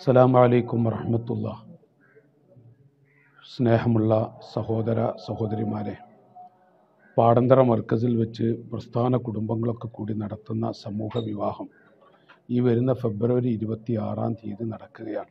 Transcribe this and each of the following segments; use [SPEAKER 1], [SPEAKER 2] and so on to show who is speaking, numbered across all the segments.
[SPEAKER 1] അസ്സലാമു അലൈക്കും വറഹമത്തുള്ള സ്നേഹമുള്ള സഹോദര സഹോദരിമാരെ പാടന്തറ മർക്കസിൽ വെച്ച് പ്രസ്ഥാന കുടുംബങ്ങളൊക്കെ കൂടി നടത്തുന്ന സമൂഹ വിവാഹം ഈ വരുന്ന ഫെബ്രുവരി ഇരുപത്തി ആറാം തീയതി നടക്കുകയാണ്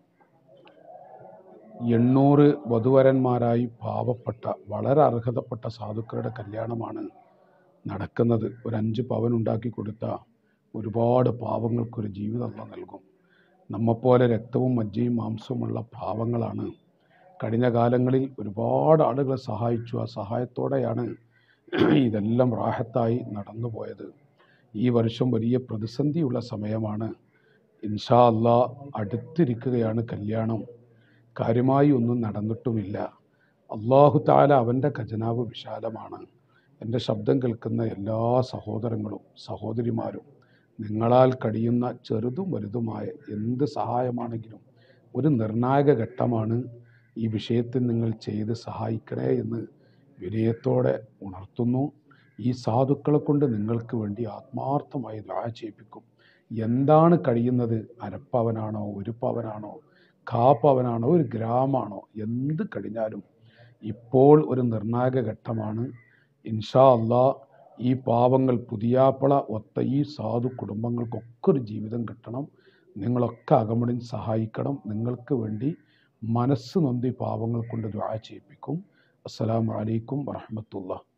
[SPEAKER 1] എണ്ണൂറ് വധുവരന്മാരായി പാവപ്പെട്ട വളരെ അർഹതപ്പെട്ട സാധുക്കളുടെ കല്യാണമാണ് നടക്കുന്നത് ഒരു അഞ്ച് പവൻ ഉണ്ടാക്കി കൊടുത്ത ഒരുപാട് പാവങ്ങൾക്കൊരു ജീവിതം അള്ളാഹ് നൽകും നമ്മെപ്പോലെ രക്തവും മജ്ജയും മാംസവുമുള്ള പാവങ്ങളാണ് കഴിഞ്ഞ കാലങ്ങളിൽ ഒരുപാട് ആളുകളെ സഹായിച്ചു ആ സഹായത്തോടെയാണ് ഇതെല്ലാം റാഹത്തായി നടന്നു പോയത് ഈ വർഷം വലിയ പ്രതിസന്ധിയുള്ള സമയമാണ് ഇൻഷാ അല്ലാ അടുത്തിരിക്കുകയാണ് കല്യാണം കാര്യമായി ഒന്നും നടന്നിട്ടുമില്ല അള്ളാഹു താല അവൻ്റെ ഖജനാവ് വിശാലമാണ് എൻ്റെ ശബ്ദം കേൾക്കുന്ന എല്ലാ സഹോദരങ്ങളും സഹോദരിമാരും നിങ്ങളാൽ കഴിയുന്ന ചെറുതും വലുതുമായ എന്ത് സഹായമാണെങ്കിലും ഒരു നിർണായക ഘട്ടമാണ് ഈ വിഷയത്തിൽ നിങ്ങൾ ചെയ്ത് സഹായിക്കണേ എന്ന് വിനയത്തോടെ ഉണർത്തുന്നു ഈ സാധുക്കളെ കൊണ്ട് നിങ്ങൾക്ക് വേണ്ടി ആത്മാർത്ഥമായി ദുആ ചെയ്യിപ്പിക്കും എന്താണ് കഴിയുന്നത് അരപ്പവനാണോ ഒരു പവനാണോ കാപ്പവനാണോ ഒരു ഗ്രാമാണോ എന്ത് കഴിഞ്ഞാലും ഇപ്പോൾ ഒരു നിർണായക ഘട്ടമാണ് ഇൻഷാ അള്ളാ ഈ പാവങ്ങൾ പുതിയാപ്പള ഒത്ത ഈ സാധു കുടുംബങ്ങൾക്കൊക്കെ ഒരു ജീവിതം കിട്ടണം നിങ്ങളൊക്കെ അകമടിൻ സഹായിക്കണം നിങ്ങൾക്ക് വേണ്ടി മനസ്സ് നൊന്തി പാവങ്ങൾ കൊണ്ട് ദ്വാ ചെയ്യിപ്പിക്കും അസ്സലാമു അലൈക്കും വറഹമത്തുള്ള